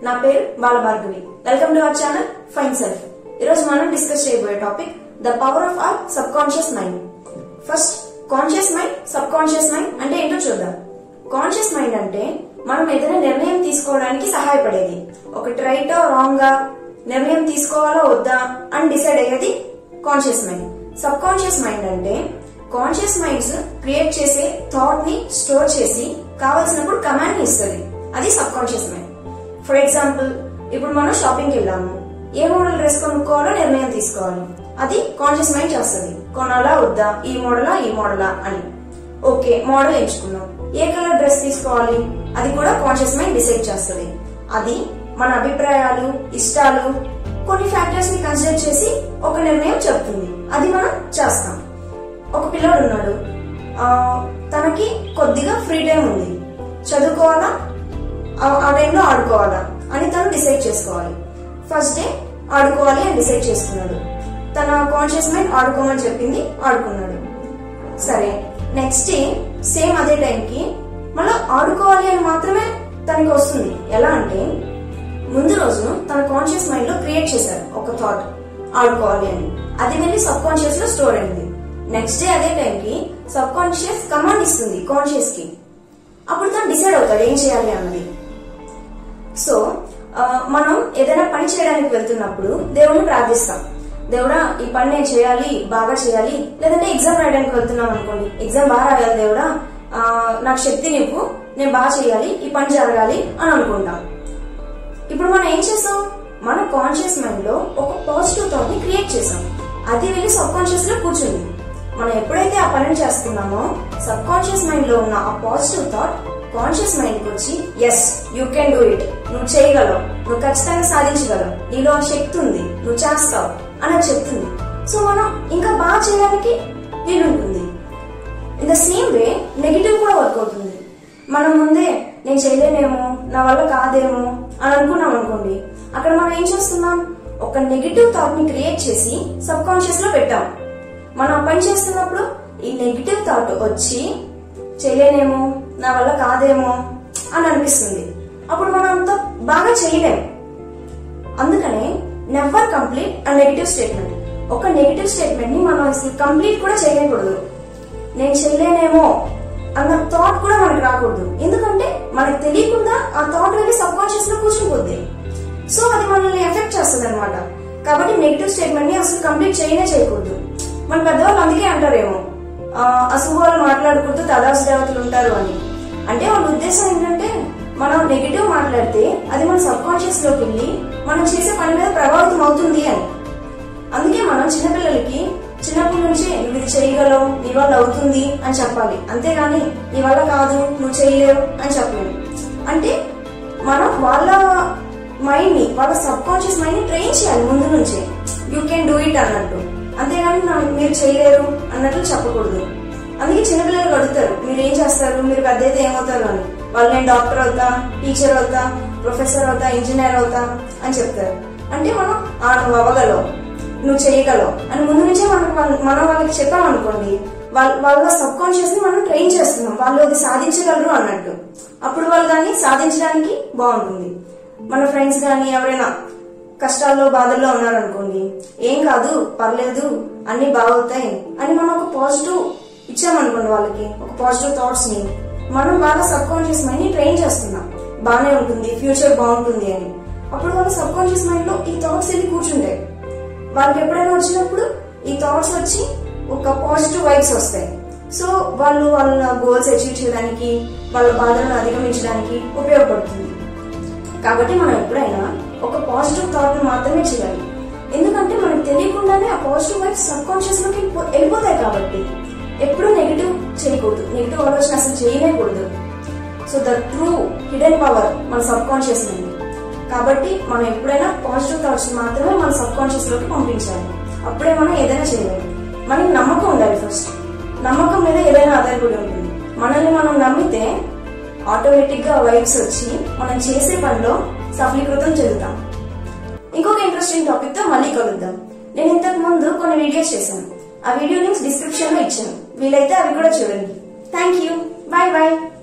నా పేరు Balabhargavi welcome to our channel fine self ఈరోజు మనం డిస్కస్ చేయబోయే topic the power of our subconscious mind first conscious mind subconscious mind అంటే ఏంటో చూద్దాం కాన్షియస్ మైండ్ అంటే మనం ఏదైనా నిర్ణయం తీసుకోవడానికి సహాయపడేది ఒకటి రైటా రాంగా నిర్ణయం తీసుకోవాలా వద్దా అని డిసైడ్ అయ్యేది conscious mind subconscious mind అంటే కాన్షియస్ మైండ్స్ క్రియేట్ చేసే థాట్ ని స్టోర్ చేసి కావాల్సినప్పుడు కమాండ్ ని ఇస్తుంది అది subconscious mind for example ఇప్పుడు మనం షాపింగ్కి వెళ్ళాము ఏ మోడల్ డ్రెస్ కొనుక్కోవాలో నిర్ణయం తీసుకోవాలి అది కాన్షియస్ మైండ్ చేస్తుంది కొనాలా వద్దా ఈ మోడలా ఈ మోడలా అని ఓకే మోడల్ ఎంచుకున్నాం ఏ కలర్ డ్రెస్ తీసుకోవాలి అది కూడా కాన్షియస్ మైండ్ డిసైడ్ చేస్తుంది అది మన అభిప్రాయాలు ఇష్టాలు కొన్ని ఫ్యాక్టర్స్ ని కన్సిడర్ చేసి ఒక నిర్ణయం చెప్తుంది అది మనం చేస్తాం ఒక పిల్లోడు ఉన్నాడు ఆ, తనకి కొద్దిగా ఫ్రీ టైం ఉంది చదువుకోవాలా ఆ- ఆ టైంలో ఆడుకోవాలా అని తను డిసైడ్ చేసుకోవాలి ఫస్ట్ డే ఆడుకోవాలి అని డిసైడ్ చేసుకున్నాడు తన కాన్షియస్ మైండ్ ఆడుకోమని చెప్పింది ఆడుకున్నాడు సరే నెక్స్ట్ డే సేమ్ అదే టైంకి మళ్ళీ ఆడుకోవాలి అని మాత్రమే తనకి వస్తుంది ఎలా అంటే ముందు రోజు తన కాన్షియస్ మైండ్ లో క్రియేట్ చేశారు ఒక థాట్ ఆడుకోవాలి అని అది వెళ్ళి సబ్ కాన్షియస్ లో స్టోర్ అయింది నెక్స్ట్ డే అదే టైంకి సబ్ కాన్షియస్ కమాండ్ ఇస్తుంది కాన్షియస్ కి అప్పుడు తను డిసైడ్ అవుతాడు ఏం చేయాలి అన్నది సో ఆ, మనం ఏదైనా పని చేయడానికి వెళ్తున్నప్పుడు దేవుణ్ణి ప్రార్థిస్తాం దేవుడా ఈ పని నేను చేయాలి బాగా చేయాలి లేదంటే ఎగ్జామ్ రాయడానికి వెళ్తున్నాం అనుకోండి ఎగ్జామ్ బాగా రాయాలి దేవుడా ఆ, నాకు శక్తి నివ్వు నేను బాగా చేయాలి ఈ పని జరగాలి అని అనుకుంటాం ఇప్పుడు మనం ఏం చేసాం మన కాన్షియస్ మైండ్ లో ఒక పాజిటివ్ థాట్ ని క్రియేట్ చేసాం అది వెళ్ళి సబ్ కాన్షియస్ లో కూర్చుంది మనం ఎప్పుడైతే ఆ పనిని చేస్తున్నామో సబ్ కాన్షియస్ మైండ్ లో ఉన్న ఆ పాజిటివ్ థాట్ కాన్షియస్ మైండ్ కి వచ్చి yes you can do it నువ్వు చేయగలవు నువ్వు ఖచ్చితంగా సాధించగలవు నీలో ఆ శక్తి ఉంది నువ్వు చేస్తావు అని అది చెప్తుంది సో మనం ఇంకా బాగా చేయడానికి వీలుంటుంది in the same way negative కూడా వర్క్ అవుతుంది మనం ముందే నేను చేయలేనేమో నా వల్ల కాదేమో అని అనుకున్నాం అనుకోండి అక్కడ మనం ఏం చేస్తున్నాం ఒక నెగిటివ్ థాట్ ని క్రియేట్ చేసి సబ్ కాన్షియస్ లో పెట్టాం మనం ఆ పని చేస్తున్నప్పుడు ఈ నెగిటివ్ థాట్ వచ్చి చేయలేనేమో నా వల్ల కాదేమో అని అనిపిస్తుంది అప్పుడు మనం అంత బాగా చేయలేం అందుకనే never complete a negative statement ఒక నెగిటివ్ స్టేట్మెంట్ ని మనం అసలు కంప్లీట్ కూడా చేయకూడదు నేను చేయలేనేమో అన్న థాట్ కూడా మనకి రాకూడదు ఎందుకంటే మనకు తెలియకుండా ఆ థాట్ వెళ్ళి సబ్ కాన్షియస్ లో కూర్చునిపోద్ది సో అది మనల్ని ఎఫెక్ట్ చేస్తుంది అనమాట కాబట్టి నెగిటివ్ స్టేట్మెంట్ ని అసలు కంప్లీట్ చేయనే చేయకూడదు మన పెద్దవాళ్ళు అందుకే అంటారేమో ఆ, అశుభాలు మాట్లాడకూడదు తదాసు దేవతలు ఉంటారు అని అంటే వాళ్ళ ఉద్దేశం ఏంటంటే మనం నెగిటివ్ మాట్లాడితే అది మన సబ్ కాన్షియస్ లోకి వెళ్ళి మనం చేసే పని మీద ప్రభావితం అవుతుంది అని అందుకే మనం చిన్నపిల్లలకి చిన్నప్పటి నుంచి నువ్వు ఇది చేయగలవు నీ వల్ల అవుతుంది అని చెప్పాలి అంతేగాని నీ వల్ల కాదు నువ్వు చేయలేవు అని చెప్పలేము అంటే మనం వాళ్ళ మైండ్ ని వాళ్ళ సబ్ కాన్షియస్ మైండ్ ని ట్రైన్ చేయాలి ముందు నుంచే యూ కెన్ డూ ఇట్ అన్నట్టు అంతేగాని నా- మీరు చేయలేరు అన్నట్లు చెప్పకూడదు అందుకే చిన్నపిల్లలు అడుగుతారు మీరు ఏం చేస్తారు మీరు పెద్ద అయితే ఏమవుతారు అని వాళ్ళు నేను డాక్టర్ అవుతా టీచర్ అవుతా ప్రొఫెసర్ అవుతా ఇంజనీర్ అవుతా అని చెప్తారు అంటే మనం "ఆ, నువ్వు అవ్వగలవు నువ్వు చేయగలవు అని ముందు నుంచే మనకు వాళ్ళ- మనం వాళ్ళకి చెప్పామనుకోండి వాళ్ళ వాళ్ళ సబ్ కాన్షియస్ ని మనం ట్రైన్ చేస్తున్నాం వాళ్ళు అది సాధించగలరు అన్నట్టు అప్పుడు వాళ్ళు దాన్ని సాధించడానికి బాగుంటుంది మన ఫ్రెండ్స్ కానీ ఎవరైనా కష్టాల్లో బాధల్లో ఉన్నారనుకోండి ఏం కాదు పర్లేదు అన్ని బాగవుతాయి అని మనం ఒక పాజిటివ్ ఇచ్చామనుకోండి వాళ్ళకి ఒక పాజిటివ్ థాట్స్ ని మనం బాగా సబ్ కాన్షియస్ మైండ్ ని ట్రైన్ చేస్తున్నాం బాగానే ఉంటుంది ఫ్యూచర్ బాగుంటుంది అని అప్పుడు వాళ్ళ సబ్ కాన్షియస్ మైండ్ లో ఈ థాట్స్ వెళ్ళి కూర్చుంటాయి వాళ్ళకి ఎప్పుడైనా వచ్చినప్పుడు ఈ థాట్స్ వచ్చి ఒక పాజిటివ్ వైబ్స్ వస్తాయి సో వాళ్ళు వాళ్ళ గోల్స్ అచీవ్ చేయడానికి వాళ్ళ బాధలను అధిగమించడానికి ఉపయోగపడుతుంది కాబట్టి మనం ఎప్పుడైనా ఒక పాజిటివ్ థాట్ మాత్రమే చేయాలి ఎందుకంటే మనకు తెలియకుండానే ఆ పాజిటివ్ వైబ్స్ సబ్ కాన్షియస్ లోకి వెళ్ళిపో- వెళ్ళిపోతాయి కాబట్టి ఎప్పుడూ నెగిటివ్ చేయకూడదు నెగిటివ్ ఆలోచన అసలు చేయలేకూడదు so the true hidden power మన సబ్ కాన్షియస్ మైండ్ కాబట్టి మనం ఎప్పుడైనా పాజిటివ్ థాట్స్ మాత్రమే మన సబ్ కాన్షియస్ లోకి పంపించాలి అప్పుడే మనం ఏదైనా చేయలేము మనకి నమ్మకం ఉండాలి ఫస్ట్ నమ్మకం మీద ఏదైనా ఆధారపడి ఉంటుంది మనల్ని మనం నమ్మితే ఆటోమేటిక్ గా వైబ్స్ వచ్చి మనం చేసే పనిలో సఫలీకృతం చెందుతాం ఇంకొక ఇంట్రెస్టింగ్ టాపిక్ తో మళ్ళీ కలుద్దాం నేను ఇంతకు ముందు కొన్ని వీడియోస్ చేశాను ఆ వీడియో లింక్స్ డిస్క్రిప్షన్ లో ఇచ్చాను వీలైతే అవి కూడా చూడండి థ్యాంక్ యూ బాయ్ బాయ్